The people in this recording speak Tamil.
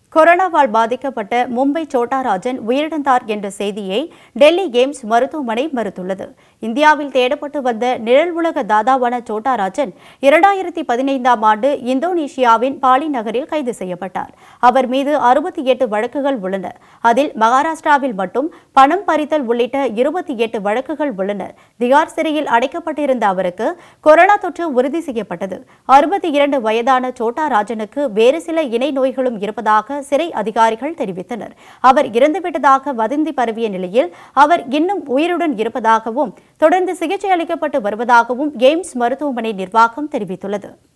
கொரோனாவால் பாதிக்கப்பட்ட மும்பை சோட்டாராஜன் உயிரிழந்தார் என்ற செய்தியை டெல்லி எய்ம்ஸ் மருத்துவமனை மறுத்துள்ளது இந்தியாவில் தேடப்பட்டு வந்த நிழல் உலக தாதாவான சோட்டாராஜன் இரண்டாயிரத்தி பதினைந்தாம் ஆண்டு இந்தோனேஷியாவின் பாலி நகரில் கைது செய்யப்பட்டார் அவர் மீது அறுபத்தி எட்டு வழக்குகள் உள்ளன அதில் மகாராஷ்டிராவில் மட்டும் பணம் பறித்தல் உள்ளிட்ட இருபத்தி எட்டு வழக்குகள் உள்ளன திகார் சிறையில் அடைக்கப்பட்டிருந்த அவருக்கு கொரோனா தொற்று உறுதி செய்யப்பட்டது அறுபத்தி இரண்டு வயதான சோட்டாராஜனுக்கு வேறு சில இணை நோய்களும் இருப்பதாக சிறை அதிகாரிகள் தெரிவித்தனர் அவர் இறந்துவிட்டதாக வதந்தி பரவிய நிலையில் அவர் இன்னும் உயிருடன் இருப்பதாகவும் தொடர்ந்து சிகிச்சை அளிக்கப்பட்டு வருவதாகவும் எய்ம்ஸ் மருத்துவமனை நிர்வாகம் தெரிவித்துள்ளது